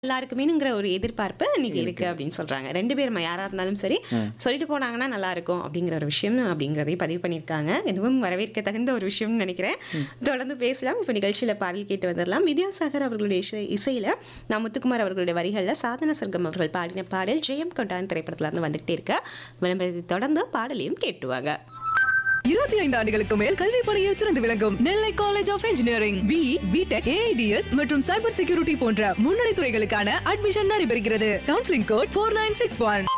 எல்லாருக்குமேங்கிற ஒரு எதிர்பார்ப்பு இன்னைக்கு இருக்கு இருக்கு. அப்படின்னு சொல்றாங்க ரெண்டு பேரும் யாரா இருந்தாலும் சரி சொல்லிட்டு போனாங்கன்னா நல்லா இருக்கும் அப்படிங்கிற ஒரு விஷயம் அப்படிங்கிறதையும் பதிவு பண்ணியிருக்காங்க இதுவும் வரவேற்க தகுந்த ஒரு விஷயம்னு நினைக்கிறேன் தொடர்ந்து பேசலாம் இப்போ நிகழ்ச்சியில பாடல் கேட்டு வந்துடலாம் வித்யாசாகர் அவர்களுடைய இசை இசையில நான் முத்துக்குமார் அவர்களுடைய வரிகள்ல சாதன சர்க்கம் அவர்கள் பாடின பாடல் ஜெயம் கொண்டான் திரைப்படத்துல இருந்து வந்துகிட்டே இருக்க விளம்பரத்தை தொடர்ந்து பாடலையும் கேட்டுவாங்க இருபத்தி ஐந்து ஆண்டுகளுக்கு மேல் கல்வி பணியில் சிறந்து விளங்கும் Nellai college of engineering B BTech AIDS மற்றும் சைபர் செக்யூரிட்டி போன்ற முன்னணி துறைகளுக்கான அட்மிஷன் நடைபெறுகிறது counselling code four nine six one